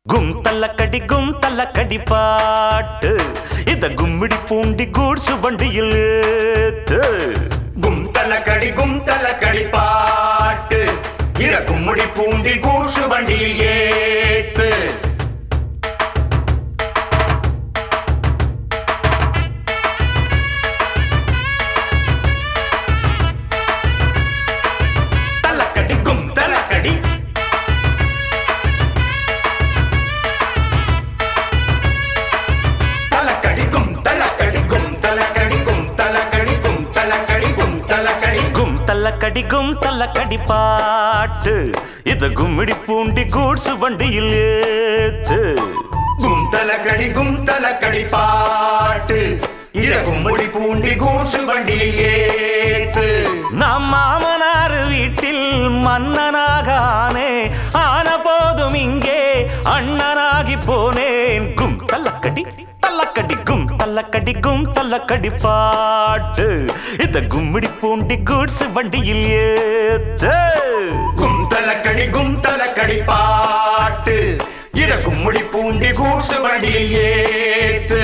கும் தல்லக்கடி கும் தல்லக்கடி பாட்டு இத கும்மிடி பூண்டி கூட்சு வண்டியில் ஏத்து கும் தலக்கடி கும் தலக்கடி பாட்டு இத கும்முடி பூண்டி கூசு வண்டியில் ஏத்து தலக்கடி கும் தலக்கடி தலக்கடி கும் தலக்கடி கும் தலக்கடி கும் தலக்கடி கும் தலக்கடி கும் தலக்கடி கும் தல்லக்கடி கும் தல்லக்கடி பாட்டு இத கும்மிடி பூண்டி கூட்சு வண்டியில் ஏத்து கும் தலக்கடி கும் தலக்கடி பாட்டு இத கும்முடி பூண்டி கூசு வண்டியில் ஏத்து நம் மாமனார் வீட்டில் மன்னனாக ஆனே ஆன போதும் இங்கே அண்ணனாகி போனேன் கும் தல்லக்கடி தல்லக்கடி கும் தல்லக்கடி கும் தல்லக்கடி பாட்டு இந்த கும்மிடி பூண்டி கூட்ஸ் வண்டியில் ஏத்து கும் தலக்கடி கும் தலக்கடி பாட்டு இத கும்முடி பூண்டி கூசு வண்டியில் ஏத்து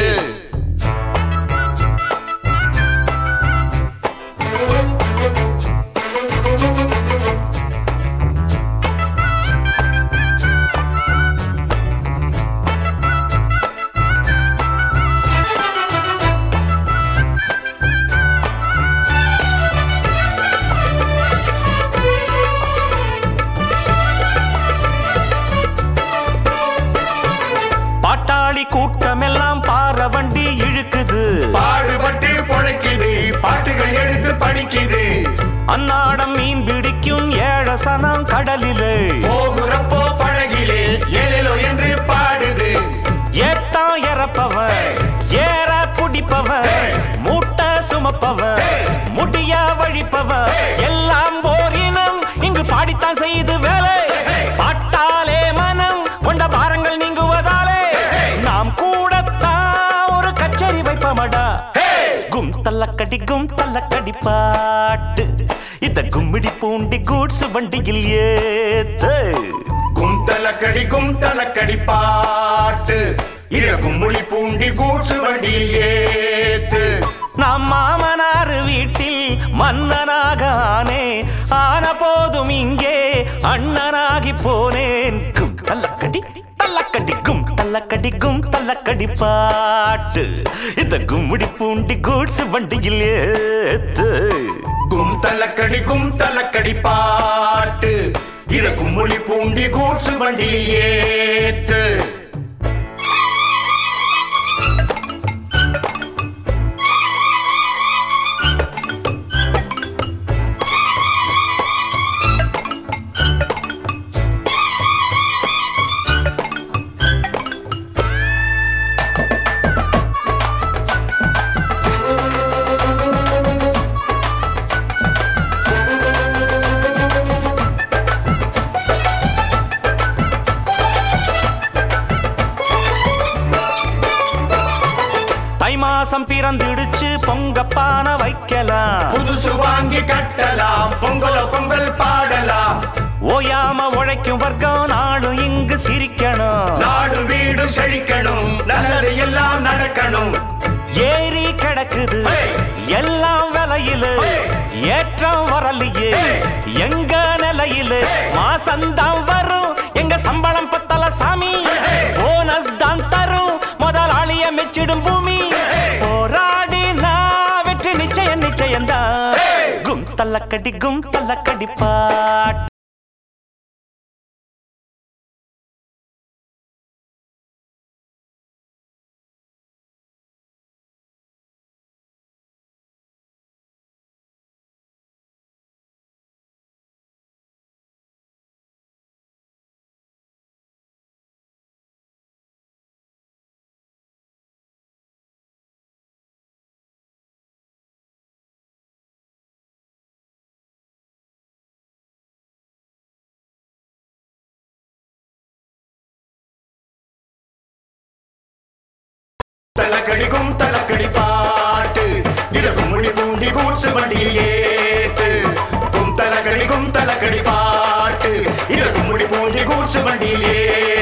பாட்டாளி கூட்டமெல்லாம் பாற வண்டி இழுக்குது பாடுபட்டு பொழைக்குது பாட்டுகள் எடுத்து படிக்குது அன்னாடம் மீன் பிடிக்கும் ஏழசனம் கடலிலே போகுறப்போ பழகிலே ஏலேலோ என்று பாடுது ஏத்தான் இறப்பவன் ஏற குடிப்பவன் மூட்டை சுமப்பவன் முடிய வழிப்பவன் எல்லாம் ஓர் இனம் இங்கு பாடித்தான் செய்து வேலை பாட்டாலே மனம் கொண்ட பாரங்கள் நீங்குவதாலே நாம் கூடத்தான் ஒரு கச்சேரி வைப்பமடா கும் தல்லக்கடி கும் தல்லக்கடி பாட்டு இத கும்மிடி பூண்டி கூட்ஸ் வண்டியில் ஏத்து கும் தலக்கடி கும் தலக்கடி பாட்டு இத கும்முடி பூண்டி கூசு வண்டியில் ஏத்து நம் மாமனார் வீட்டில் மன்னனாக ஆனே ஆன போதும் இங்கே அண்ணனாகி போனேன் கும் தல்லக்கடி தல்லக்கடி கும் தல்லக்கடி கும் தல்லக்கடி பாட்டு இந்த கும்மிடி பூண்டி கூட்ஸ் வண்டியில் ஏத்து கும் தலக்கடி கும் தலக்கடி பாட்டு இத கும்முளி பூண்டி கூசு வண்டியில் ஏத்து தை மாசம் பிறந்திடுச்சு பொங்கப்பான வைக்கலாம் புதுசு வாங்கி கட்டலாம் பொங்கலோ பொங்கல் பாடலாம் ஓயாம உழைக்கும் வர்க்கம் நாளும் இங்கு சிரிக்கணும் நாடு வீடு செழிக்கணும் நல்லது எல்லாம் நடக்கணும் ஏறி கிடக்குது Hey! எல்லாம் விலையில Hey! ஏற்றம் வரலையே Hey! எங்க நிலையில Hey! மாசம்தான் வரும் எங்க சம்பளம் பத்தல சாமி Hey! போனஸ் தான் தரும் முதலாளிய மெச்சிடும் பூமி Hey! போராடி நான் வெற்றி நிச்சயம் நிச்சயம்தான் Hey! கும் தல்லக்கடி கும் தல்லக்கடி பாட்டு தலக்கடிக்கும் தலக்கடி பாட்டு இத கும்முடி பூண்டி கூட்சு வண்டியில் ஏத்து கும் தலக்கடி கும் தலக்கடி பாட்டு இத கும்முடி பூண்டி கூட்சு வண்டியில் ஏத்து